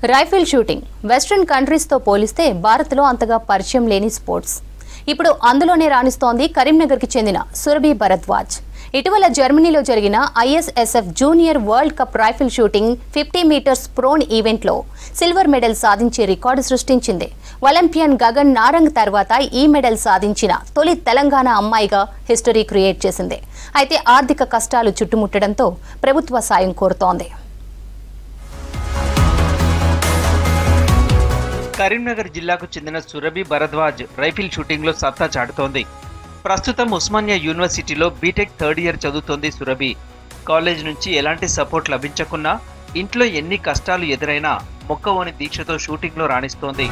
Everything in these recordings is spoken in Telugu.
రైఫిల్ షూటింగ్ వెస్ట్రన్ కంట్రీస్తో పోలిస్తే భారత్లో అంతగా పరిచయం లేని స్పోర్ట్స్ ఇప్పుడు అందులోనే రాణిస్తోంది కరీంనగర్కి చెందిన సురభి భరద్వాజ్ ఇటీవల జర్మనీలో జరిగిన ISSF junior world cup rifle shooting fifty metres prone ఈవెంట్లో సిల్వర్ మెడల్ సాధించి రికార్డు సృష్టించింది ఒలింపియన్ గగన్ నారంగ్ తర్వాత ఈ మెడల్ సాధించిన తొలి తెలంగాణ అమ్మాయిగా హిస్టరీ క్రియేట్ చేసింది అయితే ఆర్థిక కష్టాలు చుట్టుముట్టడంతో ప్రభుత్వ సాయం కోరుతోంది కరీంనగర్ జిల్లాకు చెందిన సురభి భరద్వాజ్ రైఫిల్ షూటింగ్లో సత్తా చాటుతోంది ప్రస్తుతం ఉస్మానియా యూనివర్సిటీలో బీటెక్ థర్డ్ ఇయర్ చదువుతోంది సురభి కాలేజ్ నుంచి ఎలాంటి సపోర్ట్ లభించకున్నా ఇంట్లో ఎన్ని కష్టాలు ఎదురైనా మొక్కవోని దీక్షతో షూటింగ్లో రాణిస్తోంది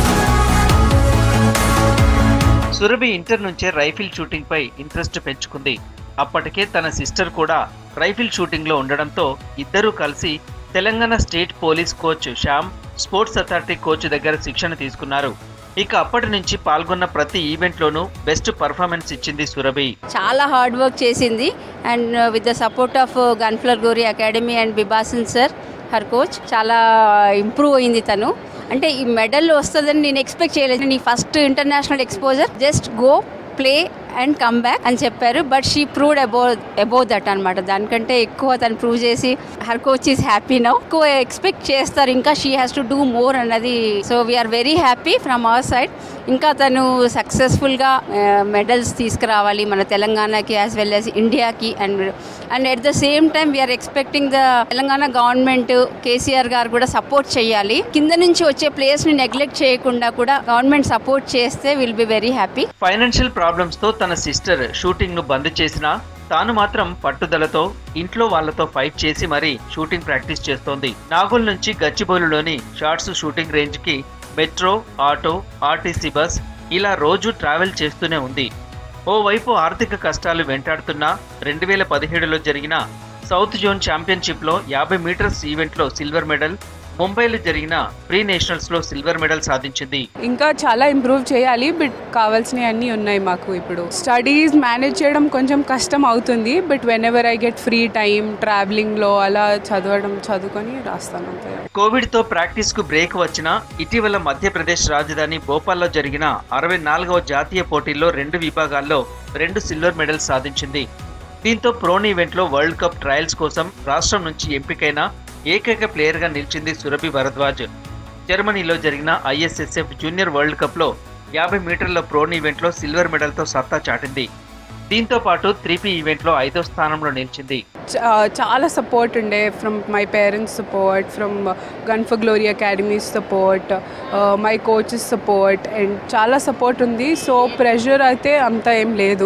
సురభి ఇంటర్ నుంచే రైఫిల్ షూటింగ్ పై ఇంట్రెస్ట్ పెంచుకుంది అప్పటికే తన సిస్టర్ కూడా రైఫిల్ షూటింగ్ లో ఉండడంతో ఇద్దరూ కలిసి Telangana state police coach Shyam sports authority coach దగ్గర శిక్షణ తీసుకున్నారు ఇక అప్పటి నుంచి పాల్గొన్న ప్రతి ఈవెంట్లోనూ బెస్ట్ పర్ఫార్మెన్స్ ఇచ్చింది సురభి చాలా హార్డ్ వర్క్ చేసింది and with the support of gun for glory academy and బిబాసన్ సార్ హర్ కోచ్ చాలా ఇంప్రూవ్ అయింది తను అంటే ఈ మెడల్ వస్తుందని నేను ఎక్స్పెక్ట్ చేయలేదు నీ first international exposure just go play and come back అని చెప్పారు but she proved above above that అనమాట దానికంటే ఎక్కువ తను ప్రూవ్ చేసి her coach is happy now ఎక్కువ ఎక్స్పెక్ట్ చేస్తారు ఇంకా she has to do more అన్నది so we're very happy from our side ఇంకా తను సక్సెస్ఫుల్గా మెడల్స్ తీసుకురావాలి మన తెలంగాణకి యాజ్ వెల్ యాజ్ ఇండియాకి and and at the same time we're expecting the Telangana government KCR garu కూడా సపోర్ట్ చేయాలి కింద నుంచి వచ్చే ప్లేయర్స్ని నెగ్లెక్ట్ చేయకుండా కూడా గవర్నమెంట్ సపోర్ట్ చేస్తే will be very happy financial problems తో తన సిస్టర్ షూటింగ్ ను బంద్ చేసినా తాను మాత్రం పట్టుదలతో ఇంట్లో వాళ్ళతో ఫైట్ చేసి మరీ షూటింగ్ ప్రాక్టీస్ చేస్తోంది నాగోల్ నుంచి గచ్చిబౌలిలోని షార్ట్స్ షూటింగ్ రేంజ్ కి మెట్రో ఆటో ఆర్టీసీ బస్ ఇలా రోజు ట్రావెల్ చేస్తూనే ఉంది ఓవైపు ఆర్థిక కష్టాలు వెంటాడుతున్నా రెండు వేల పదిహేడులో జరిగిన సౌత్ జోన్ ఛాంపియన్షిప్లో యాభై మీటర్స్ ఈవెంట్లో సిల్వర్ మెడల్ ముంబైలో జరిగిన ప్రీ నేషనల్స్లో సిల్వర్ మెడల్ సాధించింది ఇంకా చాలా ఇంప్రూవ్ చేయాలి బట్ కావాల్సినవి అన్నీ ఉన్నాయి మాకు ఇప్పుడు స్టడీస్ మేనేజ్ చేయడం కొంచెం కష్టం అవుతుంది but whenever I get free time ట్రావెలింగ్లో అలా చదవడం చదువుకొని రాస్తాను అంతే కోవిడ్ తో ప్రాక్టీస్ కు బ్రేక్ వచ్చినా ఇటీవల మధ్యప్రదేశ్ రాజధాని భోపాల్లో జరిగిన అరవై నాలుగవ జాతీయ పోటీల్లో రెండు విభాగాల్లో రెండు సిల్వర్ మెడల్స్ సాధించింది దీంతో ప్రోన్ ఈవెంట్లో వరల్డ్ కప్ ట్రయల్స్ కోసం రాష్ట్రం నుంచి ఎంపికైన ఏకైక ప్లేయర్గా నిలిచింది సురభి భరద్వాజ్ జర్మనీలో జరిగిన ఐఎస్ఎస్ఎఫ్ జూనియర్ వరల్డ్ కప్లో యాభై మీటర్ల ప్రోన్ ఈవెంట్లో సిల్వర్ మెడల్తో సత్తా చాటింది దీంతో పాటు త్రీపీ ఈవెంట్లో ఐదో స్థానంలో నిలిచింది చా- చాలా సపోర్ట్ ఉండే from my parents support from gun for glory academy support my coaches support and చాలా సపోర్ట్ ఉంది సో ప్రెషర్ అయితే అంత ఏం లేదు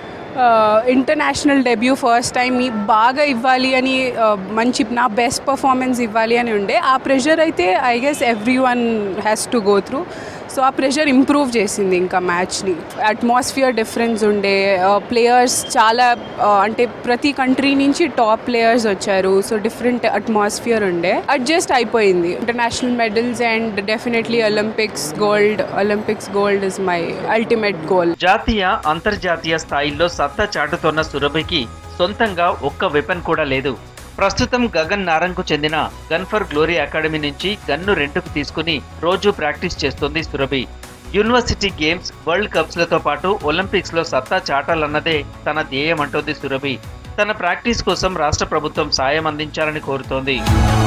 ఇంటర్నేషనల్ డెబ్యూ ఫస్ట్ టైం బాగా ఇవ్వాలి అని uh, మంచి నా బెస్ట్ పర్ఫార్మెన్స్ ఇవ్వాలి అని ఉండే ఆ ప్రెషర్ అయితే I guess everyone has to go through so ఆ ప్రెషర్ ఇంప్రూవ్ చేసింది ఇంకా మ్యాచ్ని అట్మాస్ఫియర్ డిఫరెన్స్ ఉండే ప్లేయర్స్ చాలా uh, అంటే ప్రతి కంట్రీ నుంచి టాప్ ప్లేయర్స్ వచ్చారు సో డిఫరెంట్ అట్మాస్ఫియర్ ఉండే అడ్జస్ట్ అయిపోయింది international medals and definitely Olympics gold Olympics gold is my ultimate goal జాతీయ అంతర్జాతీయ స్థాయిల్లో సత్తా చాటుతోన్న సురభికి సొంతంగా ఒక్క వెపన్ కూడా లేదు ప్రస్తుతం గగన్ నారంగ్ కు చెందిన గన్ ఫర్ గ్లోరీ అకాడమీ నుంచి గన్ను రెంటుకు తీసుకుని రోజు ప్రాక్టీస్ చేస్తుంది Surabhi university games world cups లతో పాటు ఒలింపిక్స్ లో సత్తా చాటాలన్నదే తన ధ్యేయం అంటోంది సురభి తన ప్రాక్టీస్ కోసం రాష్ట్ర ప్రభుత్వం సాయం అందించాలని కోరుతోంది